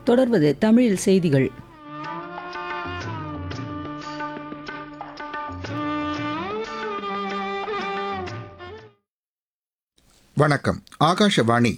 தொடர்வது தமிழில் செய்திகள் வணக்கம் ஆகாஷவாணி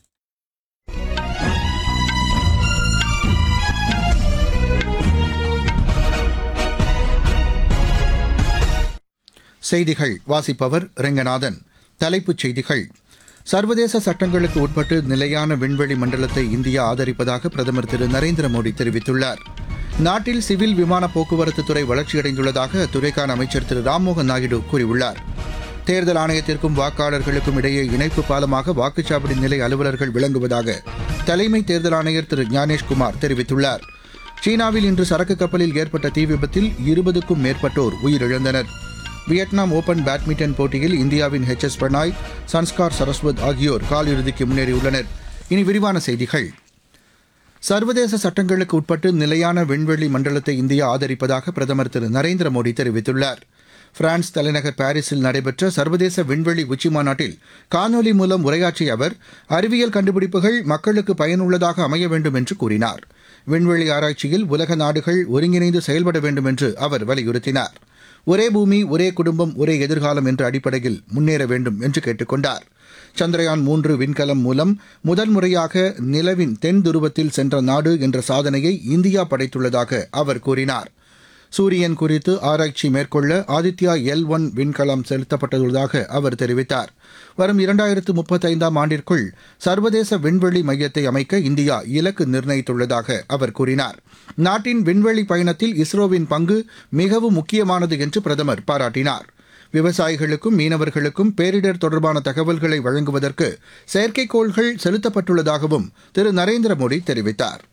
செய்திகள் வாசிப்பவர் ரெங்கநாதன் தலைப்புச் செய்திகள் சர்வதேச சட்டங்களுக்கு உட்பட்டு நிலையான விண்வெளி மண்டலத்தை இந்தியா ஆதரிப்பதாக பிரதமர் திரு நரேந்திர மோடி தெரிவித்துள்ளார் நாட்டில் சிவில் விமான போக்குவரத்து துறை வளர்ச்சியடைந்துள்ளதாக அத்துறைக்கான அமைச்சர் திரு ராம்மோகன் நாயுடு கூறியுள்ளார் தேர்தல் ஆணையத்திற்கும் வாக்காளர்களுக்கும் இடையே இணைப்பு பாலமாக வாக்குச்சாவடி நிலை அலுவலர்கள் விளங்குவதாக தலைமை தேர்தல் ஆணையர் திரு ஞானேஷ்குமார் தெரிவித்துள்ளார் சீனாவில் இன்று சரக்கு கப்பலில் ஏற்பட்ட தீ விபத்தில் இருபதுக்கும் மேற்பட்டோர் உயிரிழந்தனர் வியட்நாம் ஓபன் பேட்மிண்டன் போட்டியில் இந்தியாவின் ஹெச் எஸ் பிரணாய் சன்ஸ்கார் சரஸ்வத் ஆகியோர் காலிறுதிக்கு முன்னேறியுள்ளனர் இனி விரிவான செய்திகள் சர்வதேச சட்டங்களுக்கு உட்பட்டு நிலையான விண்வெளி மண்டலத்தை இந்தியா ஆதரிப்பதாக பிரதமர் திரு நரேந்திர மோடி தெரிவித்துள்ளார் பிரான்ஸ் தலைநகர் பாரிஸில் நடைபெற்ற சர்வதேச விண்வெளி உச்சிமாநாட்டில் காணொலி மூலம் உரையாற்றிய அவர் அறிவியல் கண்டுபிடிப்புகள் மக்களுக்கு பயனுள்ளதாக அமைய வேண்டும் என்று கூறினார் விண்வெளி ஆராய்ச்சியில் உலக நாடுகள் ஒருங்கிணைந்து செயல்பட வேண்டும் என்று அவர் வலியுறுத்தினார் ஒரே பூமி ஒரே குடும்பம் ஒரே எதிர்காலம் என்ற அடிப்படையில் முன்னேற வேண்டும் என்று கேட்டுக் கொண்டார் சந்திரயான் மூன்று விண்கலம் மூலம் முதல் முறையாக நிலவின் தென் துருவத்தில் சென்ற நாடு என்ற சாதனையை இந்தியா படைத்துள்ளதாக அவர் கூறினார் சூரியன் குறித்து ஆராய்ச்சி மேற்கொள்ள ஆதித்யா எல் ஒன் விண்கலம் செலுத்தப்பட்டுள்ளதாக அவர் தெரிவித்தார் வரும் இரண்டாயிரத்து முப்பத்தைந்தாம் ஆண்டிற்குள் சர்வதேச விண்வெளி மையத்தை அமைக்க இந்தியா இலக்கு நிர்ணயித்துள்ளதாக அவர் கூறினார் நாட்டின் விண்வெளி பயணத்தில் இஸ்ரோவின் பங்கு மிகவும் முக்கியமானது என்று பிரதமர் பாராட்டினார் விவசாயிகளுக்கும் மீனவர்களுக்கும் பேரிடர் தொடர்பான தகவல்களை வழங்குவதற்கு செயற்கைக்கோள்கள் செலுத்தப்பட்டுள்ளதாகவும் திரு நரேந்திர மோடி தெரிவித்தார்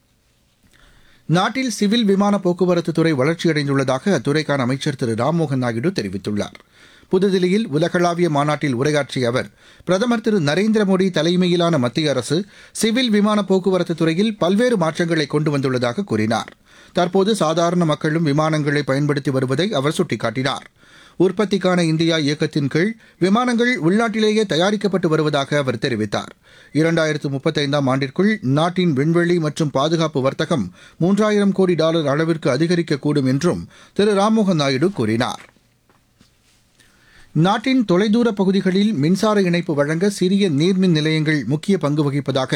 நாட்டில் சிவில் விமான போக்குவரத்து துறை வளர்ச்சியடைந்துள்ளதாக அத்துறைக்கான அமைச்சர் திரு ராம்மோகன் நாயுடு தெரிவித்துள்ளார் புதுதில்லியில் உலகளாவிய மாநாட்டில் உரையாற்றிய அவர் பிரதமர் திரு நரேந்திர மோடி தலைமையிலான மத்திய அரசு சிவில் விமான போக்குவரத்து துறையில் பல்வேறு மாற்றங்களை கொண்டு வந்துள்ளதாக கூறினார் தற்போது சாதாரண மக்களும் விமானங்களை பயன்படுத்தி வருவதை அவர் சுட்டிக்காட்டினார் உற்பத்திக்கான இந்தியா இயக்கத்தின் கீழ் விமானங்கள் உள்நாட்டிலேயே தயாரிக்கப்பட்டு வருவதாக அவர் தெரிவித்தார் இரண்டாயிரத்து முப்பத்தைந்தாம் ஆண்டிற்குள் நாட்டின் விண்வெளி மற்றும் பாதுகாப்பு வர்த்தகம் மூன்றாயிரம் கோடி டாலர் அளவிற்கு அதிகரிக்கக்கூடும் என்றும் திரு ராம்மோகன் நாயுடு கூறினார் நாட்டின் தொலைதூர பகுதிகளில் மின்சார இணைப்பு வழங்க சிறிய நீர்மின் நிலையங்கள் முக்கிய பங்கு வகிப்பதாக